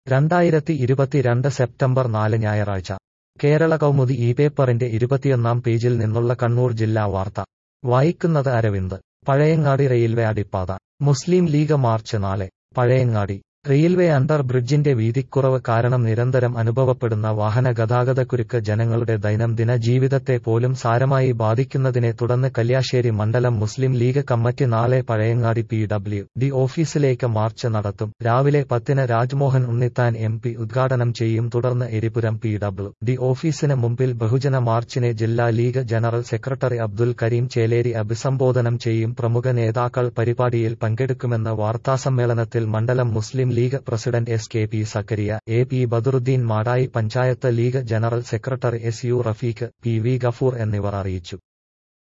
രണ്ടായിരത്തി ഇരുപത്തിരണ്ട് സെപ്റ്റംബർ നാല് ഞായറാഴ്ച കേരള കൗമുദി ഈ പേപ്പറിന്റെ ഇരുപത്തിയൊന്നാം പേജിൽ നിന്നുള്ള കണ്ണൂർ ജില്ലാ വാർത്ത വായിക്കുന്നത് അരവിന്ദ് പഴയങ്ങാടി റെയിൽവേ അടിപ്പാത മുസ്ലിം ലീഗ് മാർച്ച് നാളെ പഴയങ്ങാടി റെയിൽവേ അണ്ടർ ബ്രിഡ്ജിന്റെ വീതിക്കുറവ് കാരണം നിരന്തരം അനുഭവപ്പെടുന്ന വാഹന ഗതാഗതക്കുരുക്ക് ജനങ്ങളുടെ ദൈനംദിന ജീവിതത്തെ പോലും സാരമായി ബാധിക്കുന്നതിനെ തുടർന്ന് കല്യാശ്ശേരി മണ്ഡലം മുസ്ലിം ലീഗ് കമ്മിറ്റി നാളെ പഴയങ്ങാടി പി ഡബ്ല്യു ഡി ഓഫീസിലേക്ക് മാർച്ച് നടത്തും രാവിലെ പത്തിന് രാജ്മോഹൻ ഉണ്ണിത്താൻ എം പി ഉദ്ഘാടനം ചെയ്യും തുടർന്ന് എരിപുരം പി ഡബ്ല്യു ഡി ഓഫീസിന് മുമ്പിൽ ബഹുജന മാർച്ചിനെ ജില്ലാ ലീഗ് ജനറൽ സെക്രട്ടറി അബ്ദുൽ കരീം ചേലേരി അഭിസംബോധനം ചെയ്യും പ്രമുഖ നേതാക്കൾ പരിപാടിയിൽ പങ്കെടുക്കുമെന്ന് വാർത്താസമ്മേളനത്തിൽ മണ്ഡലം Muslim League president S K P Zakariya A P Badaruddeen Madayi panchayat League general secretary S U Rafeeq P V Gafoor എന്നിവർ അറിയിച്ചു